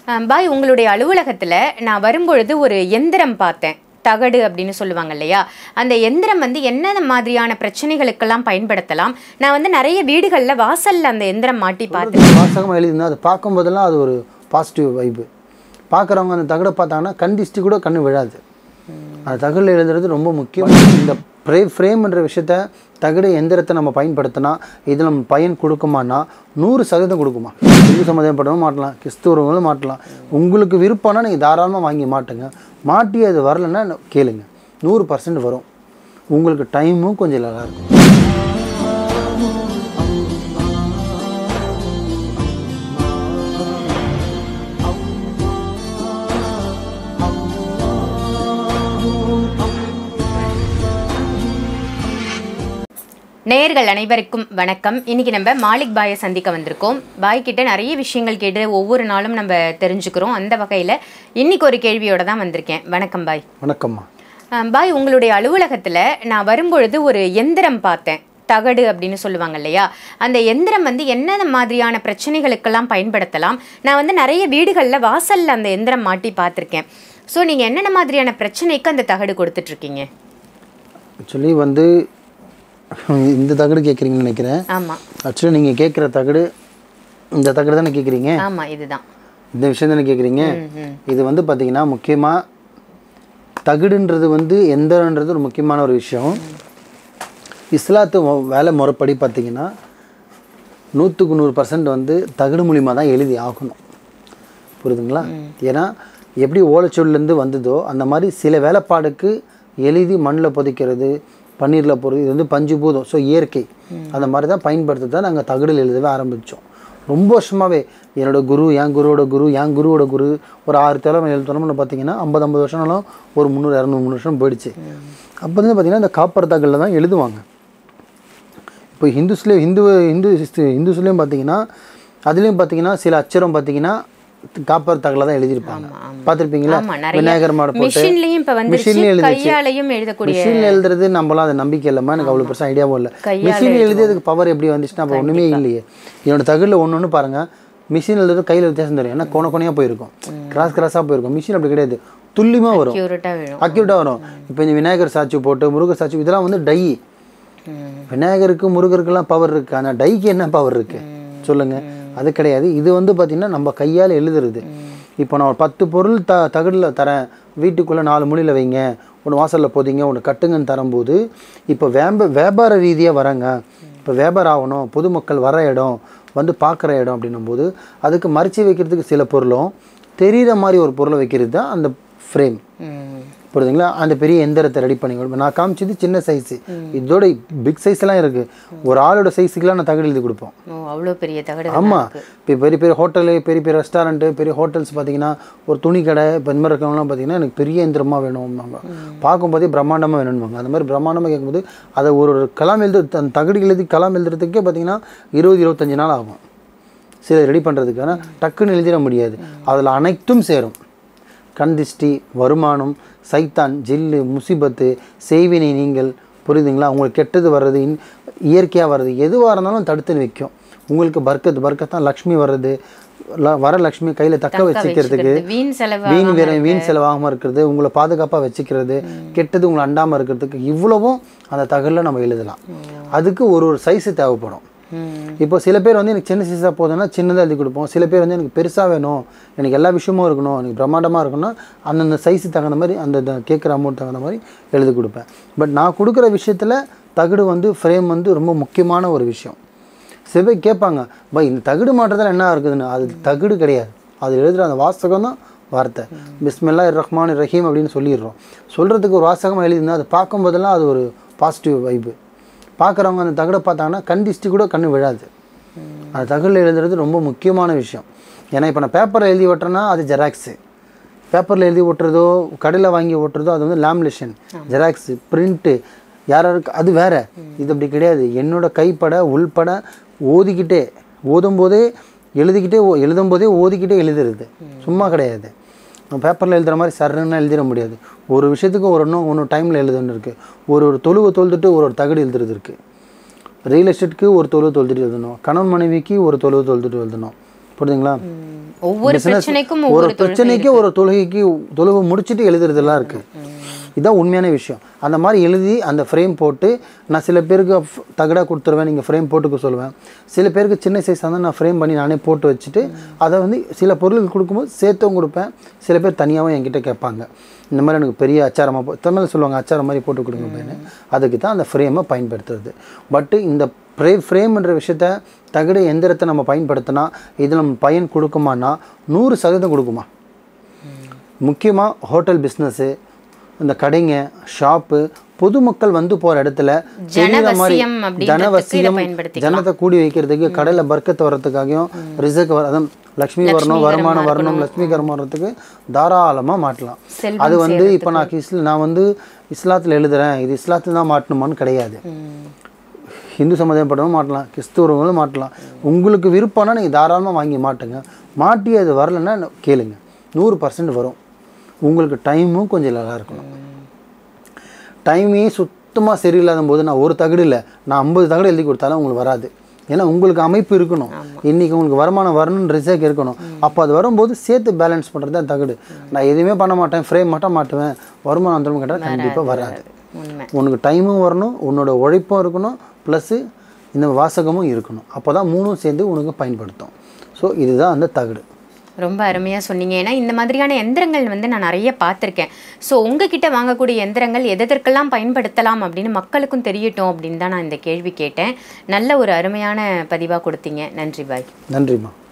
அஹ் பாய் உங்களுடைய அலுவலகத்தில் நான் வரும்பொழுது ஒரு எந்திரம் பார்த்தேன் தகடு அப்படின்னு சொல்லுவாங்க இல்லையா அந்த எந்திரம் வந்து என்னென்ன மாதிரியான பிரச்சனைகளுக்கெல்லாம் பயன்படுத்தலாம் நான் வந்து நிறைய வீடுகளில் வாசல்ல அந்த எந்திரம் மாட்டி பார்த்தேன் வாசகமாக எழுதியிருந்தா அதை பார்க்கும்போதெல்லாம் அது ஒரு பாசிட்டிவ் வைப்பு பார்க்குறவங்க அந்த தகடை பார்த்தாங்கன்னா கண் திஷ்டி கூட கண்ணு விழாது அந்த தகடில் எழுதுறது ரொம்ப முக்கியம் இந்த ஃப்ரே ஃப்ரேம்ன்ற விஷயத்த தகடு எந்திரத்தை நம்ம பயன்படுத்தினா இதில் நம்ம பயன் கொடுக்குமான்னா நூறு சதவீதம் கொடுக்குமா இந்து சம்மந்தப்பட்டவங்க மாட்டலாம் கிறிஸ்துவர்களும் மாட்டலாம் உங்களுக்கு விருப்பம்னா நீங்கள் தாராளமாக வாங்கி மாட்டுங்க மாட்டி அது வரலைன்னா கேளுங்க நூறு பர்சன்ட் வரும் உங்களுக்கு டைமும் கொஞ்சம் நல்லா இருக்கும் நேயர்கள் அனைவருக்கும் வணக்கம் இன்னைக்கு நம்ம மாலிக் பாயை சந்திக்க வந்திருக்கோம் பாய் கிட்ட நிறைய விஷயங்கள் கேட்டு ஒவ்வொரு நாளும் நம்ம தெரிஞ்சுக்கிறோம் அந்த வகையில் இன்னைக்கு ஒரு கேள்வியோட தான் வந்திருக்கேன் வணக்கம் பாய் வணக்கம்மா அஹ் பாய் உங்களுடைய அலுவலகத்தில் நான் வரும்பொழுது ஒரு எந்திரம் பார்த்தேன் தகடு அப்படின்னு சொல்லுவாங்க இல்லையா அந்த எந்திரம் வந்து என்னென்ன மாதிரியான பிரச்சனைகளுக்கெல்லாம் பயன்படுத்தலாம் நான் வந்து நிறைய வீடுகளில் வாசல்ல அந்த எந்திரம் மாட்டி பார்த்துருக்கேன் ஸோ நீங்கள் என்னென்ன மாதிரியான பிரச்சனைக்கு அந்த தகடு கொடுத்துட்ருக்கீங்க ஆக்சுவலி வந்து இந்த தகடு கேட்குறீங்கன்னு நினைக்கிறேன் ஆமாம் ஆக்சுவலி நீங்கள் கேட்குற தகடு இந்த தகடு தானே கேட்குறீங்க ஆமாம் இதுதான் இந்த விஷயம் தானே கேட்குறீங்க ம், ம். இது வந்து பார்த்தீங்கன்னா முக்கியமாக தகடுன்றது வந்து எந்திரன்றது ஒரு முக்கியமான ஒரு விஷயம் இஸ்லாத்து மொ- வேலை முறைப்படி பார்த்தீங்கன்னா நூற்றுக்கு நூறு பர்சன்ட் வந்து தகடு மூலிமா தான் எழுதி ஆகணும் புரியுதுங்களா ஏன்னா எப்படி ஓலைச்சுவடிலேருந்து வந்ததோ அந்த மாதிரி சில வேலைப்பாடுக்கு எழுதி மண்ணில் புதைக்கிறது பன்னீரில் போடுறது இது வந்து பஞ்சுபூதம் ஸோ இயற்கை அந்த மாதிரி தான் பயன்படுத்தி தான் நாங்கள் தகடில் எழுதவே ஆரம்பித்தோம் ரொம்ப வருஷமாகவே என்னோட குரு என் குருவோட குரு என் குருவோட குரு ஒரு ஆறு தலைமை ஏழு தலைமுறை பார்த்தீங்கன்னா ஐம்பது ஐம்பது வருஷம்னாலும் ஒரு முந்நூறு இரநூறு முந்நூறு வருஷம் போயிடுச்சு அப்போ வந்து பார்த்தீங்கன்னா இந்த காப்பர் தகடில் தான் எழுதுவாங்க இப்போ ஹிந்துஸ்லேயும் ஹிந்து ஹிந்து ஹிந்துஸ்லேயும் பார்த்தீங்கன்னா அதுலேயும் பார்த்தீங்கன்னா சில அச்சரம் பார்த்தீங்கன்னா காப்பர் தகல தான் எழுதியிருப்பாங்க பார்த்துருப்பீங்களா ஆமா, நிறைய. விநாயகர் மாட போட்டு மிஷின்லயும் இப்ப வந்துருச்சு மிஷின்ல எழுதிச்சு கையாலையும் எழுதக்கூடிய மிஷினில் எழுதுறது நம்மளாம் அது நம்பிக்கை இல்லைம்மா எனக்கு அவ்வளோ பெருசாக ஐடியாவும் இல்லை கையால மிஷினில் எழுதி அதுக்கு பவர் எப்படி வந்துச்சுன்னா அப்போ ஒன்றுமே இல்லையே என்னோட தகடில் ஒன்று ஒன்று பாருங்கள் மிஷின் எழுதுறது கையில் வித்தியாசம் தெரியும் ஏன்னா கோண கோணையாக போயிருக்கும் கிராஸ் கிராஸாக போயிருக்கும் மிஷின் அப்படி கிடையாது துல்லியமாக வரும் கியூரட்டா விழும் அக்யூட்டாக வரும் இப்போ இந்த விநாயகர் சாட்சி போட்டு முருகர் சாட்சி இதெல்லாம் வந்து டை ம். விநாயகருக்கு முருகருக்கெல்லாம் பவர் இருக்கு ஆனால் டைக்கு என்ன பவர் இருக்கு சொல்லுங்க அது கிடையாது இது வந்து பார்த்தீங்கன்னா நம்ம கையால் எழுதுறது இப்போ நான் ஒரு பத்து பொருள் த தகடில் தரேன் வீட்டுக்குள்ளே நாலு மூலையில் வைங்க ஒன்று வாசலில் போதிங்க ஒன்று கட்டுங்கன்னு தரும்போது இப்போ வேம்ப வியாபார ரீதியாக வராங்க இப்போ வியாபாரம் ஆகணும் பொதுமக்கள் வர இடம் வந்து பார்க்குற இடம் அப்படின்னும் போது அதுக்கு மறைச்சி வைக்கிறதுக்கு சில பொருளும் தெரிகிற மாதிரி ஒரு பொருளை வைக்கிறது தான் அந்த ஃப்ரேம் ம். புரியுதுங்களா அந்த பெரிய எந்திரத்தை ரெடி பண்ணி கொடுப்பேன் நான் காமிச்சது சின்ன சைஸு இதோட பிக் சைஸ்லாம் இருக்குது ஒரு ஆளோட சைஸுக்கெல்லாம் நான் தகடு எழுதி கொடுப்போம் ஓ அவ்வளோ பெரிய தகடு ஆமாம் இப்போ பெரிய பெரிய ஹோட்டலு பெரிய பெரிய ரெஸ்டாரண்ட்டு பெரிய ஹோட்டல்ஸ் பார்த்தீங்கன்னா ஒரு துணி கடை இப்போ இந்த மாதிரி இருக்கவங்களாம் பார்த்தீங்கன்னா எனக்கு பெரிய எந்திரமாக வேணும்னாங்க பார்க்கும்போதே பிரம்மாண்டமாக வேணும்வாங்க அந்த மாதிரி பிரம்மாண்டமாக கேட்கும்போது அதை ஒரு ஒரு கலாம் எழுது அந்த தகடு எழுதி கலாம் எழுதுறதுக்கே பார்த்தீங்கன்னா இருபது இருபத்தஞ்சு நாள் ஆகும் சில ரெடி பண்ணுறதுக்கு ஆனால் டக்குன்னு எழுதிட முடியாது அதில் அனைத்தும் சேரும் கண் திஷ்டி வருமானம் சைத்தான் ஜில்லு முசிபத்து செய்வினை நீங்கள் புரியுதுங்களா உங்களுக்கு கெட்டது வர்றது இன் இயற்கையாக வர்றது எதுவாக இருந்தாலும் தடுத்து வைக்கும் உங்களுக்கு பர்க்கத் பர்க்கத்தான் லக்ஷ்மி வர்றது ல- வர லக்ஷ்மி கையில் தக்க வச்சுக்கிறதுக்கு வீண் செலவு வீண் வேற வீண் செலவாகாமல் இருக்கிறது உங்களை பாதுகாப்பாக வச்சுக்கிறது கெட்டது உங்களை அண்டாமல் இருக்கிறதுக்கு இவ்வளவும் அந்த தகவலில் நம்ம எழுதலாம் அதுக்கு ஒரு ஒரு சைஸு தேவைப்படும் ம். இப்போ சில பேர் வந்து எனக்கு சின்ன சைஸாக போதும்னா சின்னதாக எழுதி கொடுப்போம் சில பேர் வந்து எனக்கு பெருசாக வேணும் எனக்கு எல்லா விஷயமும் இருக்கணும் எனக்கு பிரம்மாண்டமாக இருக்கணும்னா அந்தந்த சைஸு தகுந்த மாதிரி அந்த கேட்குற அமௌண்ட் தகுந்த மாதிரி எழுதி கொடுப்பேன் பட் நான் கொடுக்குற விஷயத்தில் தகடு வந்து ஃப்ரேம் வந்து ரொம்ப முக்கியமான ஒரு விஷயம் சில பேர் கேட்பாங்க பை இந்த தகடு மாற்றத்தில் என்ன இருக்குதுன்னு அது தகடு கிடையாது அது எழுதுகிற அந்த வாசகம் தான் வார்த்தை பிஸ்மில்லா ரஹ்மான் ரஹீம் அப்படின்னு சொல்லிடுறோம் சொல்கிறதுக்கு ஒரு வாசகமாக எழுதினா அது பார்க்கும்போதெல்லாம் அது ஒரு பாசிட்டிவ் வைப்பு பார்க்குறவங்க அந்த தகடை பார்த்தாங்கன்னா கண் திஷ்டி கூட கண்ணு விழாது அந்த தகடில் எழுதுறது ரொம்ப முக்கியமான விஷயம் ஏன்னா இப்போ நான் பேப்பரில் எழுதி ஓட்டுறேன்னா அது ஜெராக்ஸு பேப்பரில் எழுதி ஓட்டுறதோ கடையில் வாங்கி ஓட்டுறதோ அது வந்து லேமினேஷன் ஜெராக்ஸு பிரிண்ட்டு யாராருக்கு அது வேற இது அப்படி கிடையாது என்னோட கைப்பட உள்பட ஓதிக்கிட்டே ஓதும்போதே எழுதிக்கிட்டே ஓ- எழுதும்போதே ஓதிக்கிட்டே எழுதுறது சும்மா கிடையாது பேப்பரில் எழுதுகிற மாதிரி சர்ன்னு எழுதிட முடியாது ஒரு விஷயத்துக்கு ஒரு இன்னும் ஒன்று டைமில் எழுதுன்னு இருக்குது ஒரு ஒரு தொழுவை தொழுதுட்டு ஒரு ஒரு தகடு எழுதுறது இருக்குது ரியல் எஸ்டேட்க்கு ஒரு தொழுவு தொழுதுட்டு எழுதணும் கணவன் மனைவிக்கு ஒரு தொழுவு தொழுதுட்டு எழுதணும் புரியுதுங்களா ம். ஒவ்வொரு Business- பிரச்சனைக்கும் ஒரு ஒவ்வொரு தொழில் பிரச்சனைக்கு ஒரு தொழுகைக்கு தொழுகை முடிச்சுட்டு எழுதுறதெல்லாம் இருக்கு இதான் உண்மையான விஷயம் அந்த மாதிரி எழுதி அந்த ஃப்ரேம் போட்டு நான் சில பேருக்கு f- தகடா கொடுத்துருவேன் நீங்கள் ஃப்ரேம் போட்டுக்க சொல்லுவேன் சில பேருக்கு சின்ன சைஸாக இருந்தால் நான் ஃப்ரேம் பண்ணி நானே போட்டு வச்சுட்டு அதை வந்து சில பொருட்கள் கொடுக்கும்போது சேர்த்தும் கொடுப்பேன் சில பேர் தனியாகவும் என்கிட்ட கேட்பாங்க இந்த மாதிரி எனக்கு பெரிய அச்சாரமாக போ தமிழில் சொல்லுவாங்க அச்சாரம் மாதிரி போட்டு கொடுங்க அப்படின்னு அதுக்கு தான் அந்த ஃப்ரேமை பயன்படுத்துறது பட்டு இந்த ஃப்ரே ஃப்ரேம்ன்ற விஷயத்த தகடு எந்திரத்தை நம்ம பயன்படுத்தினா இது நம்ம பயன் கொடுக்குமான்னா நூறு சதவீதம் கொடுக்குமா முக்கியமாக ஹோட்டல் பிஸ்னஸ்ஸு இந்த கடைங்க ஷாப்பு பொதுமக்கள் வந்து போகிற இடத்துல தெரியுற மாதிரி ஜனவசியம் அப்படின்றதுக்கு இதை ஜனவசியம் பயன்படுத்திக்கலாம். ஜனத்தை கூடி வைக்கிறதுக்கு கடையில் பர்க்கத்து வர்றதுக்காகவும் ரிசர்க் வர அதான் லக்ஷ்மி வரணும் வருமானம் வரணும் லக்ஷ்மி கரம் வர்றதுக்கு தாராளமாக மாட்டலாம் செல்வம் அது வந்து இப்போ நான் இஸ்ல நான் வந்து இஸ்லாத்தில் எழுதுறேன் இது இஸ்லாத்தில் தான் மாட்டணுமான்னு கிடையாது ம். ஹிந்து சமுதாயப்பட்டவங்க மாட்டலாம் கிறிஸ்துவர்களும் மாட்டலாம் உங்களுக்கு விருப்பம்னா நீங்கள் தாராளமாக வாங்கி மாட்டுங்க மாட்டி அது வரலைன்னா கேளுங்க நூறு பர்சன்ட் வரும் உங்களுக்கு டைமும் கொஞ்சம் நல்லா இருக்கணும் டைமே சுத்தமாக சரியில்லாத போது நான் ஒரு தகடு இல்லை நான் ஐம்பது தகடு எழுதி கொடுத்தாலும் உங்களுக்கு வராது ஏன்னா உங்களுக்கு அமைப்பு இருக்கணும் இன்றைக்கி உங்களுக்கு வருமானம் வரணும்னு ரிசர்க் இருக்கணும் அப்போ அது வரும்போது சேர்த்து பேலன்ஸ் பண்ணுறது தான் தகடு நான் எதுவுமே பண்ண மாட்டேன் ஃப்ரேம் மட்டும் மாட்டுவேன் வருமானம் வந்துடும் கேட்டால் கண்டிப்பாக வராது உண்மை உனக்கு டைமும் வரணும் உன்னோட உழைப்பும் இருக்கணும் ப்ளஸ்ஸு இந்த வாசகமும் இருக்கணும் அப்போ தான் மூணும் சேர்ந்து உனக்கு பயன்படுத்தும் ஸோ இதுதான் அந்த தகடு ரொம்ப அருமையாக சொன்னீங்க ஏன்னா இந்த மாதிரியான எந்திரங்கள் வந்து நான் நிறைய பார்த்துருக்கேன் ஸோ உங்ககிட்ட வாங்கக்கூடிய எந்திரங்கள் எதற்கெல்லாம் பயன்படுத்தலாம் அப்படின்னு மக்களுக்கும் தெரியட்டும் அப்படின்னு தான் நான் இந்த கேள்வி கேட்டேன் நல்ல ஒரு அருமையான பதிவாக கொடுத்தீங்க நன்றி பாய் நன்றிம்மா